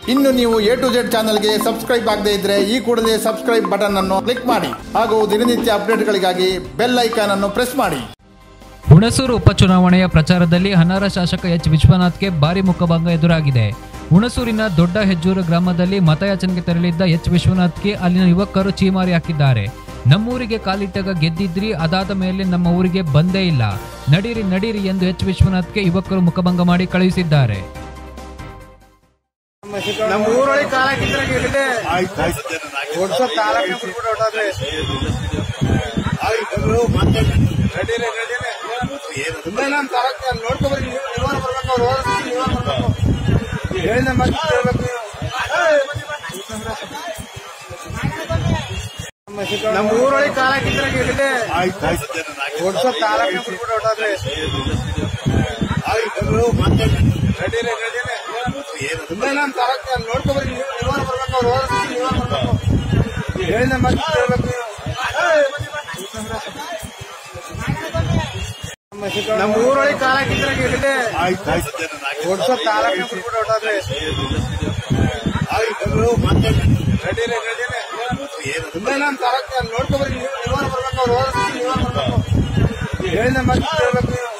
ಇನ್ನು ನೀವು A to Z ಚಾನಲ್ಗೆ ಸಬ್ಸ್ಕ್ರೈಬ್ ಆಗದೇ ಇದ್ರೆ ಈ ಕೂಡಲೇ ಸಬ್ಸ್ಕ್ರೈಬ್ ಬಟನ್ ಅನ್ನು ಕ್ಲಿಕ್ ಮಾಡಿ ಹಾಗೂ ದಿನನಿತ್ಯ ಅಪ್ಡೇಟ್ಗಳಿಗಾಗಿ ಬೆಲ್ ಐಕಾನ್ ಅನ್ನು ಪ್ರೆಸ್ ಮಾಡಿ ಹುಣಸೂರು ಉಪಚುನಾವಣೆಯ ಪ್ರಚಾರದಲ್ಲಿ ಅನರ್ಹ ಶಾಸಕ ಎಚ್ ವಿಶ್ವನಾಥ್ಗೆ ಭಾರಿ ಮುಖಭಂಗ ಎದುರಾಗಿದೆ ಹುಣಸೂರಿನ ದೊಡ್ಡ ಹೆಜ್ಜೂರು ಗ್ರಾಮದಲ್ಲಿ ಮತಯಾಚನೆಗೆ ತೆರಳಿದ್ದ ಎಚ್ ವಿಶ್ವನಾಥ್ಗೆ ಅಲ್ಲಿನ ಯುವಕರು ಚೀಮಾರಿ ಹಾಕಿದ್ದಾರೆ ನಮ್ಮೂರಿಗೆ ಕಾಲಿಟ್ಟಾಗ ಗೆದ್ದಿದ್ರಿ ಅದಾದ ಮೇಲೆ ನಮ್ಮ ಊರಿಗೆ ಬಂದೇ ಇಲ್ಲ ನಡೀರಿ ನಡೀರಿ ಎಂದು ಎಚ್ ವಿಶ್ವನಾಥ್ಗೆ ಯುವಕರು ಮುಖಭಂಗ ಮಾಡಿ ಕಳುಹಿಸಿದ್ದಾರೆ ನಮ್ಮ ಊರೊಳಗೆ ಕಾಲ ಹಾಕಿದ್ರೆ ಗೆಲ್ಲಿದೆ ಓಡ್ಸೋ ತಾಲೂಕಿನ ಬಿಟ್ಬಿಟ್ಟು ಹೊರ್ಟೋದ್ರಿ. ನಡೀರಿ, ನಡೀರಿ. ಸುಮ್ನೆ ನಾನ್ ತಾಲೂಕ್ ಅಲ್ಲಿ ನೋಡ್ಕೊಬರ್ರಿ ನೀವು ನೀವಾರ ಬರ್ಬೇಕು ಅವ್ರು ಹೋದ್ರೆ ನೀವಾರ ಬರ್ಬೇಕು ಹೇಳಿದ ಮತ್ತೆ ಕೇಳ್ಬೇಕು ನೀವು ನಮ್ಮ ಊರೊಳಗೆ ಕಾಲ ಹಾಕಿದ್ರೆ ಗೆಲ್ಲಿದೆ ಓಡ್ಸೋ ತಾಲೂಕಿನ ಬಿಟ್ಬಿಟ್ಟು ಹೊರ್ಟೋದ್ರಿ. ನಡೀರಿ, ನಡೀರಿ. ಸುಮ್ನೆ ನಾನ್ ತಾಲೂಕ್ ಅಲ್ಲಿ ನೋಡ್ಕೊಬರ್ರಿ ನೀವು ನೀವಾರ ಬರ್ಬೇಕು ಅವ್ರು ಹೋದ್ರೆ ನೀವಾರ ಬರ್ಬೇಕು ಹೇಳಿದ ಮತ್ತೆ ಕೇಳ್ಬೇಕು ನೀವು ನಮ್ಮ ಊರೊಳಗೆ ಕಾಲ ಹಾಕಿದ್ರೆ ಗೆಲ್ಲಿದೆ ಓಡ್ಸೋ ತಾಲೂಕಿನ ಬಿಟ್ಬಿಟ್ಟು ಹೊರ್ಟೋದ್ರಿ. ನಡೀರಿ, ನಡೀರಿ. ಸುಮ್ನೆ ನಾನ್ ತಾಲೂಕ್ ಅಲ್ಲಿ ನೋಡ್ಕೊಬರ್ರಿ ನೀವು ನೀವಾರ ಬರ್ಬೇಕು ಅವ್ರು ಹೋದ್ರೆ ನೀವಾರ ಬರ್ಬೇಕು ಹೇಳಿದ ಮತ್ತೆ ಕೇಳ್ಬೇಕು ನೀವು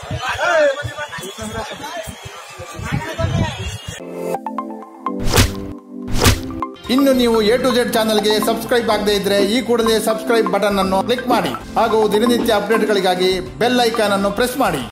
ಇನ್ನು ನೀವು ಎ ಟು ಜೆಡ್ ಚಾನಲ್ಗೆ ಸಬ್ಸ್ಕ್ರೈಬ್ ಆಗದೇ ಇದ್ರೆ ಈ ಕೂಡಲೇ ಸಬ್ಸ್ಕ್ರೈಬ್ ಬಟನ್ ಅನ್ನು ಕ್ಲಿಕ್ ಮಾಡಿ ಹಾಗೂ ದಿನನಿತ್ಯ ಅಪ್ಡೇಟ್ಗಳಿಗಾಗಿ ಬೆಲ್ ಐಕಾನ್ ಅನ್ನು ಪ್ರೆಸ್ ಮಾಡಿ